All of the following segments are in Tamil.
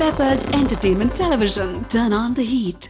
Peppers Entertainment Television. Turn on the heat.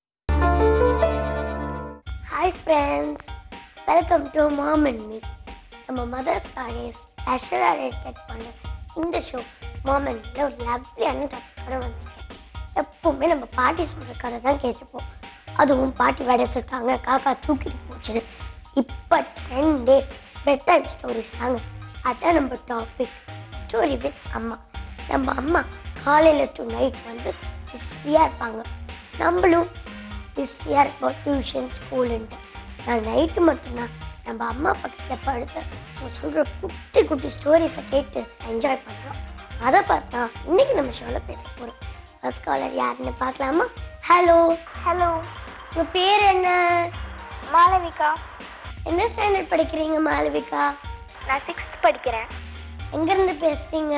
Hi friends welcome to mom and me நம்ம மதர்ஸ்க்காக ஸ்பெஷலாக டெடிகேட் பண்ண இந்த ஷோ மாம் அண்ட் மீல ஒரு லவ்லியான டாப்பிக்கோட வந்திருக்கேன் எப்பவுமே நம்ம பாட்டி சொல்கிற கதை தான் கேட்டுப்போம் அதுவும் பாட்டி வடை சுட்டாங்க காக்கா தூக்கிட்டு போச்சுன்னு இப்போ ட்ரெண்டே பெட் டைம் ஸ்டோரிஸ் தாங்க அதான் நம்ம டாபிக் ஸ்டோரி வித் அம்மா நம்ம அம்மா காலையில் டு நைட் வந்து பிஸியாக இருப்பாங்க நம்மளும் பிஸியாக இருப்போம் டியூஷன் ஸ்கூலுன்ட்டு நான் நைட்டு மட்டும்தான் நம்ம அம்மா பக்கத்தில் படுத்து அவங்க சொல்கிற குட்டி குட்டி ஸ்டோரிஸை கேட்டு என்ஜாய் பண்ணுறோம் அதை பார்த்தா இன்னைக்கு நம்ம ஷோவில் பேச போகிறோம் ஃபர்ஸ்ட் காலர் யாருன்னு பார்க்கலாமா ஹலோ ஹலோ உங்கள் பேர் என்ன மாளவிகா என்ன ஸ்டாண்டர்ட் படிக்கிறீங்க மாளவிகா நான் சிக்ஸ்த் படிக்கிறேன் எங்கேருந்து பேசுறீங்க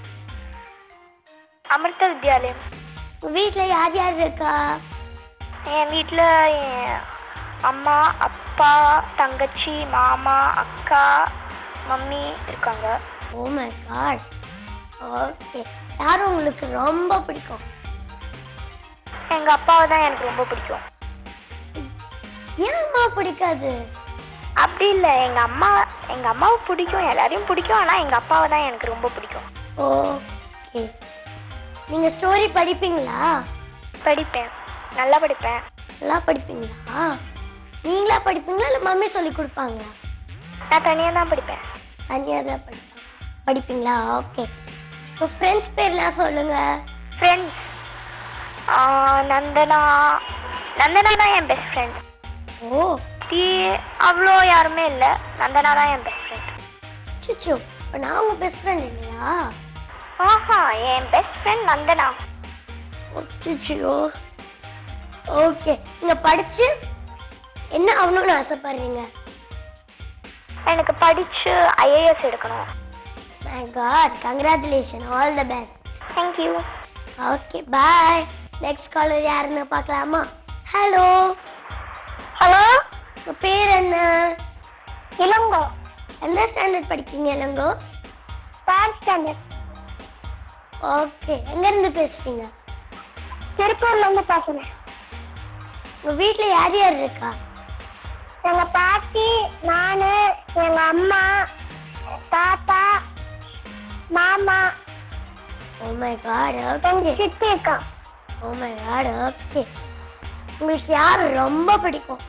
அமிர்த வித்யாலயம் உங்கள் வீட்டில் யார் யார் இருக்கா என் வீட்டில் என் அம்மா அப்பா தங்கச்சி மாமா அக்கா மம்மி இருக்காங்க ஓ மை காட் ஓகே யார் உங்களுக்கு ரொம்ப பிடிக்கும் எங்கள் அப்பாவை தான் எனக்கு ரொம்ப பிடிக்கும் ஏன் அம்மா பிடிக்காது அப்படி இல்லை எங்கள் அம்மா எங்கள் அம்மாவை பிடிக்கும் எல்லாரையும் பிடிக்கும் ஆனால் எங்கள் அப்பாவை தான் எனக்கு ரொம்ப பிடிக்கும் ஓகே நீங்க ஸ்டோரி படிப்பீங்களா படிப்பேன் நல்லா படிப்பேன் நல்லா படிப்பீங்களா நீங்களா படிப்பீங்களா இல்லை மம்மி சொல்லி கொடுப்பாங்களா நான் தனியாக தான் படிப்பேன் தனியாக தான் படிப்பாங்க படிப்பீங்களா ஓகே உங்கள் ஃப்ரெண்ட்ஸ் பேர்லாம் சொல்லுங்க ஃப்ரெண்ட்ஸ் நந்தனா நந்தனா தான் என் பெஸ்ட் ஃப்ரெண்ட் ஓ தீ அவ்வளோ யாருமே இல்லை நந்தனா தான் என் பெஸ்ட் ஃப்ரெண்ட் சிச்சு இப்போ நான் உங்கள் பெஸ்ட் ஃப்ரெண்ட் இல்லையா ஆஹா என் பெஸ்ட் ஃப்ரெண்ட் நந்தனா சிச்சியோ ஓகே நீங்கள் படிச்சு என்ன ஆகணும்னு ஆசைப்படுறீங்க எனக்கு படிச்சு ஐஏஎஸ் எடுக்கணும் my god congratulation all the best thank you okay bye next caller யாருன்னு பார்க்கலாமா ஹலோ ஹலோ உங்க பேர் என்ன இளங்கோ எந்த ஸ்டாண்டர்ட் படிக்கிறீங்க இளங்கோ தேர்ட் ஸ்டாண்டர்ட் ஓகே எங்க இருந்து பேசுறீங்க திருப்பூர்லேருந்து பேசுகிறேன் உங்க வீட்ல யார் யார் இருக்கா எங்கள் பாட்டி நான் எங்கள் அம்மா தாத்தா மாமா ஓ மை காட் எங்கள் ஓகே சித்தி இருக்கான் ஓ மை காட் ஓகே உங்களுக்கு யார் ரொம்ப பிடிக்கும்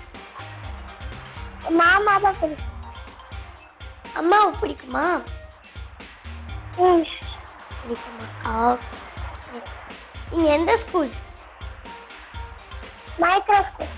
மாமா தான் பிடிக்கும் அம்மாவை பிடிக்குமா ம் பிடிக்குமா ஓகே நீங்க எந்த ஸ்கூல் மைக்ரோஸ்கோப்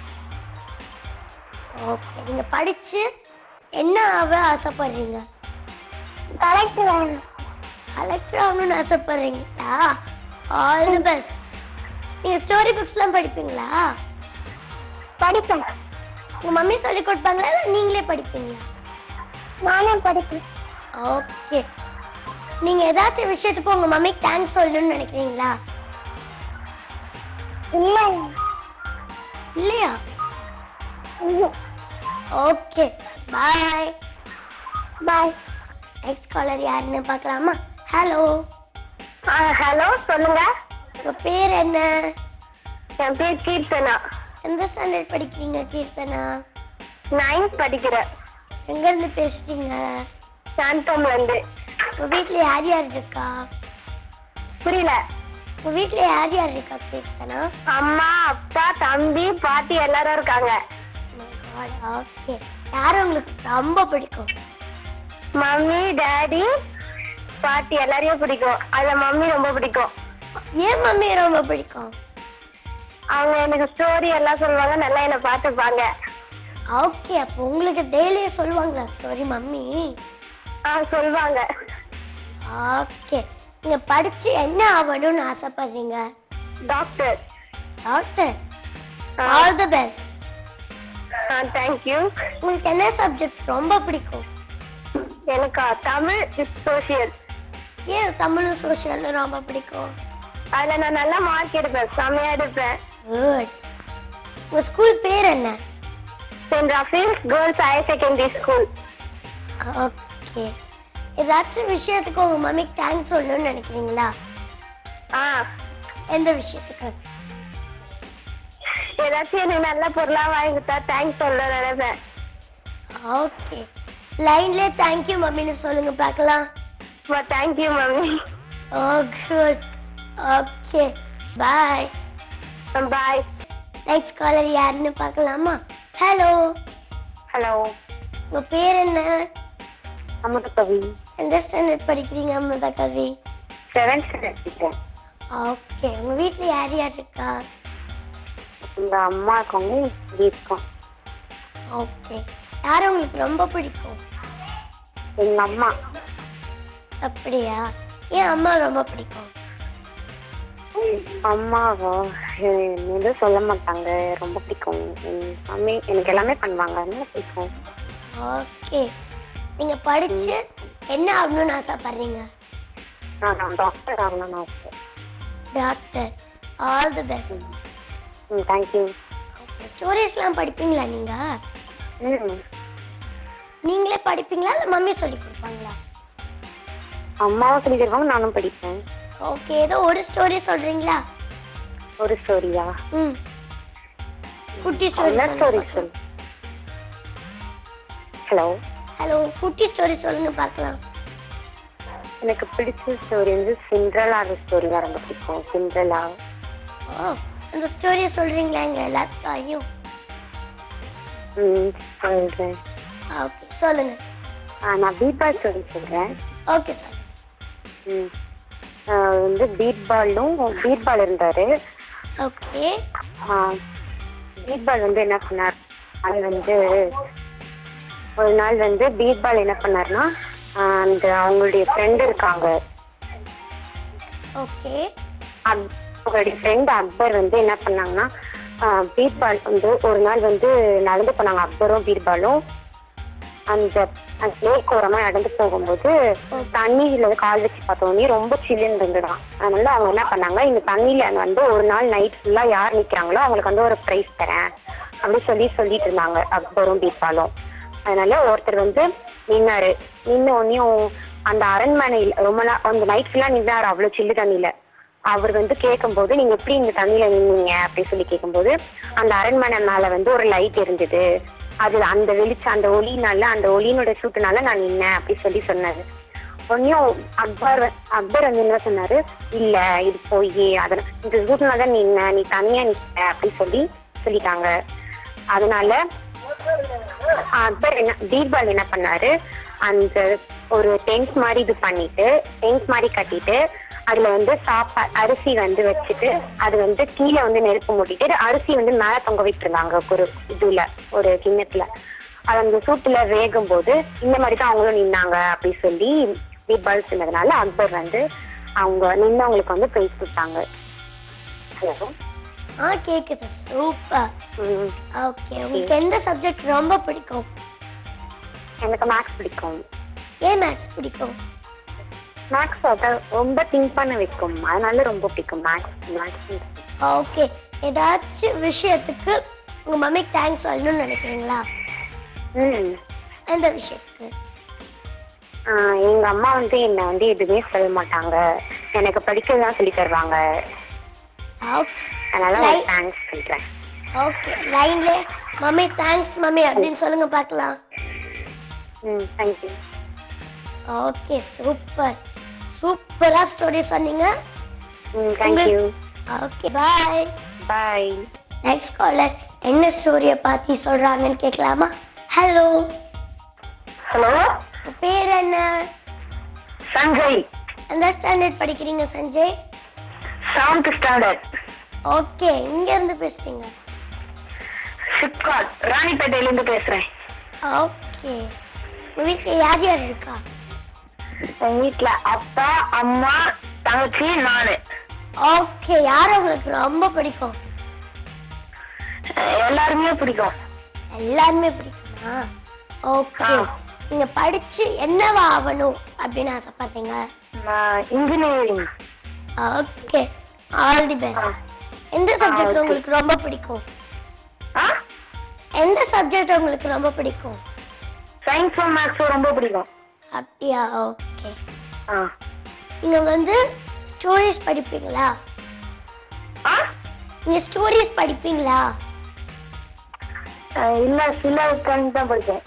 ஓகே நீங்க படிச்சு என்ன ஆக ஆசைப்படுறீங்க கலெக்டர் வேணும் கலெக்டர் ஆகணும்னு ஆசைப்படுறீங்களா ஆல் தி பெஸ்ட் நீங்க ஸ்டோரி புக்ஸ்லாம் படிப்பீங்களா படிப்பேன் உங்க மம்மி சொல்லி கொடுப்பாங்களா இல்லை நீங்களே படிப்பீங்களா நானே படிப்பேன் ஓகே நீங்க ஏதாச்சும் விஷயத்துக்கு உங்க மம்மிக்கு தேங்க்ஸ் சொல்லணும்னு நினைக்கிறீங்களா இல்லை இல்லையா okay bye bye next caller யாருன்னு பார்க்கலாமா ஹலோ ஹலோ சொல்லுங்க உங்க பேர் என்ன என் பேர் கீர்த்தனா எந்த ஸ்டாண்டர்ட் படிக்கிறீங்க கீர்த்தனா நைன்த் படிக்கிறேன் எங்க இருந்து பேசுறீங்க சாந்தோம்ல இருந்து உங்க வீட்ல யார் யார் இருக்கா புரியல உங்க வீட்ல யார் யார் இருக்கா கீர்த்தனா அம்மா அப்பா தம்பி பாட்டி எல்லாரும் இருக்காங்க ஓகே யார் உங்களுக்கு ரொம்ப பிடிக்கும் மம்மி டாடி பாட்டி எல்லாரையும் பிடிக்கும் அதுல மம்மி ரொம்ப பிடிக்கும் ஏன் மம்மி ரொம்ப பிடிக்கும் அவங்க எனக்கு ஸ்டோரி எல்லாம் சொல்லுவாங்க நல்லா என்னை பார்த்துப்பாங்க ஓகே அப்போ உங்களுக்கு டெய்லியும் சொல்லுவாங்களா ஸ்டோரி மம்மி ஆ சொல்லுவாங்க ஓகே நீங்க படிச்சு என்ன ஆகணும்னு ஆசைப்படுறீங்க doctor doctor all the best ஆ தேங்க்யூ உங்களுக்கு என்ன சப்ஜெக்ட் ரொம்ப பிடிக்கும் எனக்கா தமிழ் சோசியல் ஏன் தமிழும் சோஷியலும் ரொம்ப பிடிக்கும் அதுல நான் நல்லா மார்க் எடுப்பேன் செம்மையா எடுப்பேன் குட் உங்க ஸ்கூல் பேர் என்ன saint Raffles girls higher secondary school okay ஏதாச்சும் விஷயத்துக்கு உங்க மம்மிக்கு தேங்க்ஸ் சொல்லணும்னு நினைக்கிறீங்களா ஆ எந்த விஷயத்துக்கு ஏதாச்சும் எனக்கு நல்ல பொருளா வாங்கி கொடுத்தா தேங்க்ஸ் சொல்ல நினைப்பேன் ஓகே லைன்ல தேங்க்யூ மம்மின்னு சொல்லுங்க பார்க்கலாம் thank you mummy oh good okay bye bye next caller யாருன்னு பார்க்கலாமா ஹலோ ஹலோ உங்க பேர் என்ன அமுத கவி எந்த ஸ்டாண்டர்ட் படிக்கிறீங்க Amirtha Kavi seventh standard teacher okay உங்க வீட்ல யார் யார் இருக்கா எங்க அம்மா இருக்கவங்க இப்படி இருக்கோம் ஓகே யார் உங்களுக்கு ரொம்ப பிடிக்கும் எங்க அம்மா அப்படியா ஏன் அம்மா ரொம்ப பிடிக்கும் அம்மாவோ எதுவும் சொல்ல மாட்டாங்க ரொம்ப பிடிக்கும் என் மம்மி எனக்கு எல்லாமே பண்ணுவாங்க அதனால பிடிக்கும் ஓகே நீங்க படிச்சு என்ன ஆகணும்னு ஆசைப்படுறீங்க நான் டாக்டர் ஆகணும்னு ஆசை டாக்டர் ஆல் தி பெஸ்ட் ம் தேங்க்யூ ஸ்டோரிஸ்லாம் படிப்பீங்களா நீங்க ம் நீங்களே படிப்பீங்களா இல்ல மம்மி சொல்லி கொடுப்பாங்களா அம்மாவும் சொல்லி தருவாங்க நானும் படிப்பேன் ஓகே ஏதோ ஒரு ஸ்டோரி சொல்றீங்களா ஒரு ஸ்டோரியா ம் குட்டி ஸ்டோரி என்ன ஸ்டோரி சொல் ஹலோ ஹலோ குட்டி ஸ்டோரி சொல்லுங்க பார்க்கலாம் எனக்கு பிடிச்ச ஸ்டோரி வந்து சிண்ட்ரலா ஸ்டோரி தான் ரொம்ப பிடிக்கும் சிண்ட்ரலா ஓ அந்த ஸ்டோரியை சொல்றீங்களா எங்க எல்லாத்தையும் ம் சொல்றேன் ஓகே சொல்லுங்க ஆ, நான் பீட்பா ஸ்டோரி சொல்றேன் ஓகே சார் ம் ஆ, வந்து பீட்பாலும் பீட்பால் இருந்தாரு ஓகே ஆ, பீட்பால் வந்து என்ன பண்ணார் அது வந்து ஒரு நாள் வந்து பீட்பால் என்ன பண்ணாருன்னா ஆ, அந்த அவங்களுடைய ஃப்ரெண்ட் இருக்காங்க ஓகே அக்- அவங்களுடைய ஃப்ரெண்ட் அக்பர் வந்து என்ன பண்ணாங்கன்னா ஆ, பீர்பால் வந்து ஒரு நாள் வந்து நடந்து போனாங்க அக்பரும் பீர்பாலும் அந்த அந்த லேக் ஓரமா நடந்து போகும்போது தண்ணியில கால் வச்சு பார்த்தோன்னே ரொம்ப சில்லுன்னு இருந்துதான் அதனால அவங்க என்ன பண்ணாங்க இந்த தண்ணியில வந்து ஒரு நாள் நைட் ஃபுல்லா யார் நிக்கிறாங்களோ அவங்களுக்கு வந்து ஒரு ப்ரைஸ் தரேன் அப்படி சொல்லி சொல்லிட்டு இருந்தாங்க அக்பரும் பீர்பாலும் அதனால ஒருத்தர் வந்து நின்னாரு நின்ன உடனேயும் அந்த அரண்மனையில் ரொம்ப நாள் அந்த நைட் ஃபுல்லா நின்னாரு அவ்வளவு சில்லு தண்ணியில அவர் வந்து கேட்கும்போது நீங்க எப்படி இந்த தண்ணியில நின்னீங்க அப்படின்னு சொல்லி கேட்கும்போது அந்த அரண்மனை மேல வந்து ஒரு லைட் இருந்தது அது அந்த வெளிச்சம் அந்த ஒளினால அந்த ஒளியினோட சூட்டுனால நான் நின்னேன் அப்படி சொல்லி சொன்னாரு உடனேயும் அக்பர் வ- அக்பர் வந்து என்ன சொன்னாரு இல்ல இது போய் அதனால இந்த சூட்டுனால தான் நின்ன நீ தனியா நிற்க அப்படி சொல்லி சொல்லிட்டாங்க அதனால அக்பர் என்ன பீர்பால் என்ன பண்ணாரு அந்த ஒரு டென்ட் மாதிரி இது பண்ணிட்டு டென்ட் மாதிரி கட்டிட்டு அதுல வந்து சாப்பா அரிசி வந்து வச்சுட்டு அது வந்து கீழே வந்து நெருப்பு மூட்டிட்டு அரிசி வந்து மேல தொங்க விட்டுருந்தாங்க ஒரு இதுல ஒரு கிண்ணத்துல அது அந்த சூட்டுல வேகும் போது இந்த மாதிரி தான் அவங்களும் நின்னாங்க அப்படி சொல்லி பீர்பால் சொன்னதுனால அக்பர் வந்து அவங்க நின்னவங்களுக்கு வந்து பிரைஸ் கொடுத்தாங்க ஹலோ ஆ கேக்குது சூப்பர் ம் ஓகே உங்களுக்கு எந்த சப்ஜெக்ட் ரொம்ப பிடிக்கும் எனக்கு மேக்ஸ் பிடிக்கும் ஏன் மேக்ஸ் பிடிக்கும் மேக்ஸ் அதான் ரொம்ப திங்க் பண்ண வைக்கும் அதனால ரொம்ப பிடிக்கும் மேக்ஸ் மேக்ஸ் ஓகே ஏதாச்சும் விஷயத்துக்கு உங்க மம்மிக்கு தேங்க்ஸ் சொல்லணும்னு நினைக்கிறீங்களா ம் எந்த விஷயத்துக்கு ஆஹ் எங்க அம்மா வந்து என்ன வந்து எதுவுமே சொல்ல மாட்டாங்க எனக்கு படிக்க தான் சொல்லி தருவாங்க ஓகே அதனால Like- தேங்க்ஸ் சொல்றேன் ஓகே லைன்ல மம்மி தேங்க்ஸ் மம்மி அப்படின்னு சொல்லுங்க பார்க்கலாம் ம் தேங்க்யூ ஓகே சூப்பர் சூப்பரா ஸ்டோரி சொன்னீங்க ம் thank you okay bye bye next caller என்ன ஸ்டோரிய பத்தி சொல்றாங்கன்னு கேட்கலாமா ஹலோ ஹலோ பேர் என்ன சஞ்சய் எந்த ஸ்டாண்டர்ட் படிக்கிறீங்க சஞ்சய் செவன்த் ஸ்டாண்டர்ட் ஓகே இங்க இருந்து பேசுறீங்க சிப்காட் ராணிப்பேட்டையில இருந்து பேசுறேன் ஓகே உங்க வீட்ல யார் யார் இருக்கா எங்க வீட்டுல அப்பா அம்மா தங்கச்சி நானு ஓகே யார் உங்களுக்கு ரொம்ப பிடிக்கும் எல்லாருமே பிடிக்கும் எல்லாருமே பிடிக்குமா ஓகே ஆ. நீங்க படிச்சு என்னவா ஆகணும் அப்படின்னு ஆசைப்படுறீங்க நான் engineering okay all the best எந்த சப்ஜெக்ட் okay. உங்களுக்கு ரொம்ப பிடிக்கும் ஆ எந்த சப்ஜெக்ட் உங்களுக்கு ரொம்ப பிடிக்கும் சயின்ஸும் மேக்ஸும் ரொம்ப பிடிக்கும் அப்படியா ஓகே ஆ நீங்க வந்து ஸ்டோரிஸ் படிப்பீங்களா நீங்க ஸ்டோரிஸ் படிப்பீங்களா இல்ல சில உட்காந்து தான் படிப்பேன்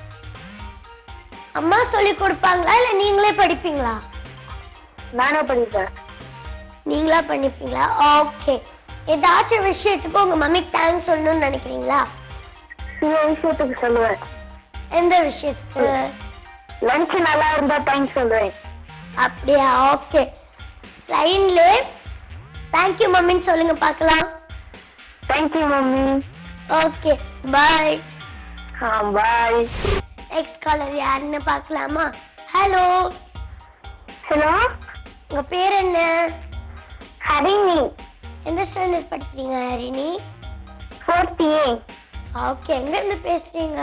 அம்மா சொல்லி கொடுப்பாங்களா இல்ல நீங்களே படிப்பீங்களா நானே படிப்பேன் நீங்களா பண்ணிப்பீங்களா ஓகே ஏதாச்சும் விஷயத்துக்கு உங்க மம்மிக்கு தேங்க்ஸ் சொல்லணும்னு நினைக்கிறீங்களா சில விஷயத்துக்கு சொல்லுவேன் எந்த விஷயத்துக்கு லஞ்ச் நல்லா இருந்தா தேங்க்ஸ் சொல்லுவேன் அப்படியா ஓகே லைன்ல தேங்க்யூ மம்மின்னு சொல்லுங்க பார்க்கலாம் தேங்க்யூ மம்மி ஓகே பாய் ஆ பாய் நெக்ஸ்ட் காலர் யாருன்னு பார்க்கலாமா ஹலோ ஹலோ உங்க பேர் என்ன ஹரிணி எந்த ஸ்டாண்டர்ட் படிக்கிறீங்க ஹரிணி ஃபோர்த் ஏ ஓகே எங்க இருந்து பேசுறீங்க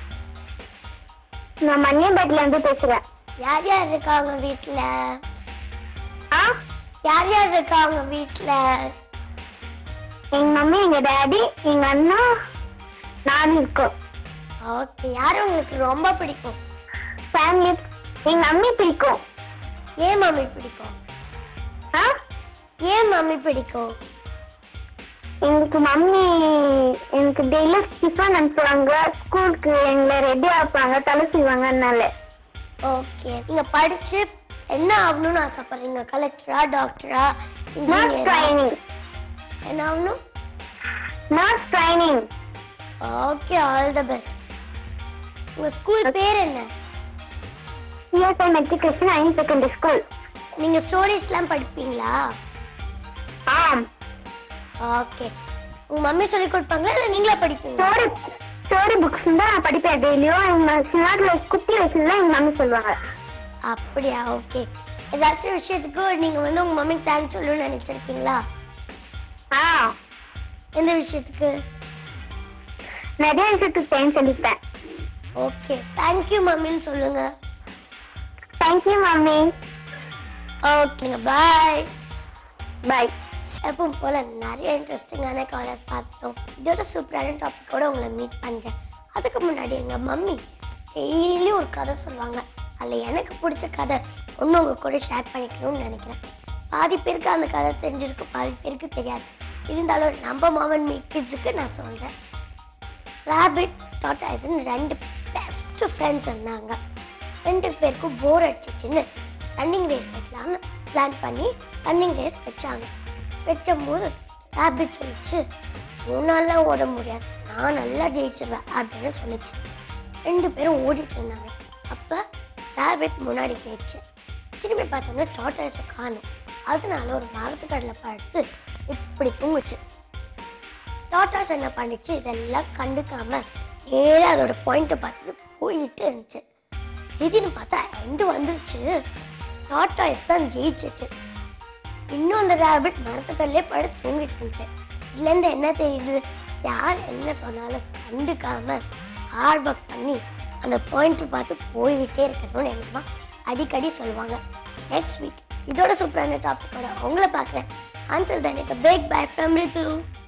நான் மணியம்பேட்டில இருந்து பேசுறேன் யார் யார் இருக்காங்க வீட்ல ஆ யார் யார் இருக்காங்க வீட்ல எங்க மம்மி எங்க டாடி எங்க அண்ணா நானும் இருக்கோம் ஓகே யார் உங்களுக்கு ரொம்ப பிடிக்கும் ஃபேமிலி எங்க மம்மி பிடிக்கும் ஏன் மம்மி பிடிக்கும் ஆ ஏன் மம்மி பிடிக்கும் எங்களுக்கு மம்மி எனக்கு டெய்லி டிஃபன் அனுப்புவாங்க ஸ்கூலுக்கு எங்களை ரெடி ஆப்பாங்க தலை செய்வாங்க அதனால ஓகே நீங்க படிச்சு என்ன ஆகணும்னு ஆசைப்படுறீங்க கலெக்டரா டாக்டரா நர்ஸ் இன்ஜினியரா ட்ரைனிங் என்ன ஆகணும் nurse training okay all the best உங்க ஸ்கூல் பேர் என்ன CSI matriculation higher secondary school நீங்க ஸ்டோரிஸ்லாம் படிப்பீங்களா ஆம் ஓகே உங்க மம்மி சொல்லி கொடுப்பாங்களா இல்ல நீங்களே படிப்பீங்களா ஸ்டோரி ஸ்டோரி புக்ஸ் தான் நான் படிப்பேன் டெய்லியும் எங்க சின்னாட்டில் குட்டி வயசுல தான் எங்க மம்மி சொல்லுவாங்க அப்படியா ஓகே ஏதாச்சும் விஷயத்துக்கு நீங்க வந்து உங்க மம்மிக்கு தேங்க்ஸ் சொல்லணும்னு நினைச்சிருக்கீங்களா ஆ எந்த விஷயத்துக்கு நிறைய விஷயத்துக்கு டைம் சொல்லிப்பேன் ஓகே தேங்க்யூ மம்மின்னு சொல்லுங்க தேங்க்யூ மம்மி ஓகேங்க பாய் பாய் எப்பவும் போல நிறைய இன்ட்ரெஸ்டிங்கான காலர்ஸ் பார்த்துட்டோம் இதோட சூப்பரான டாபிக்கோட உங்களை மீட் பண்றேன் அதுக்கு முன்னாடி எங்க மம்மி டெய்லி ஒரு கதை சொல்லுவாங்க அதுல எனக்கு பிடிச்ச கதை ஒன்று உங்க கூட ஷேர் பண்ணிக்கணும்னு நினைக்கிறேன் பாதி பேருக்கு அந்த கதை தெரிஞ்சிருக்கு பாதி பேருக்கு தெரியாது இருந்தாலும் நம்ம மாமன் மீ கிட்ஸுக்கு நான் சொல்றேன் ராபிட் டாட்டாய்ஸ்னு ரெண்டு பெஸ்ட் ஃப்ரெண்ட்ஸ் இருந்தாங்க ரெண்டு பேருக்கும் போர் அடிச்சிச்சுன்னு ரன்னிங் ரேஸ் வைக்கலாம்னு பிளான் பண்ணி ரன்னிங் ரேஸ் வச்சாங்க வைக்கும் போது ராபிட் சொல்லிச்சு உன்னாலாம் ஓட முடியாது நான் நல்லா ஜெயிச்சிருவேன் அப்படின்னு சொல்லிச்சு ரெண்டு பேரும் ஓடிட்டு இருந்தாங்க அப்ப ராபிட் முன்னாடி போயிடுச்சு திரும்பி பார்த்தோன்னா டாட்டாய்ஸை காணும் அதனால ஒரு மரத்து கடலை படுத்து இப்படி தூங்குச்சு டாட்டாஸ் என்ன பண்ணிச்சு இதெல்லாம் கண்டுக்காம நேரா அதோட பாயிண்ட்டை பார்த்துட்டு போயிட்டு இருந்துச்சு திடீர்னு பார்த்தா எண்டு வந்துருச்சு டாட்டாஸ் தான் ஜெயிச்சிச்சு இன்னும் அந்த ரேபிட் மரத்துக்கல்லே படுத்து தூங்கிட்டு இருந்துச்சு இதுல இருந்து என்ன தெரியுது யார் என்ன சொன்னாலும் கண்டுக்காம ஹார்ட் ஒர்க் பண்ணி அந்த பாயிண்ட் பார்த்து போயிட்டே இருக்கணும்னு எங்க அம்மா அடிக்கடி சொல்லுவாங்க நெக்ஸ்ட் வீக் இதோட சூப்பரான டாபிக்கோட உங்களை பார்க்குறேன் until then it's a big bye from Ritu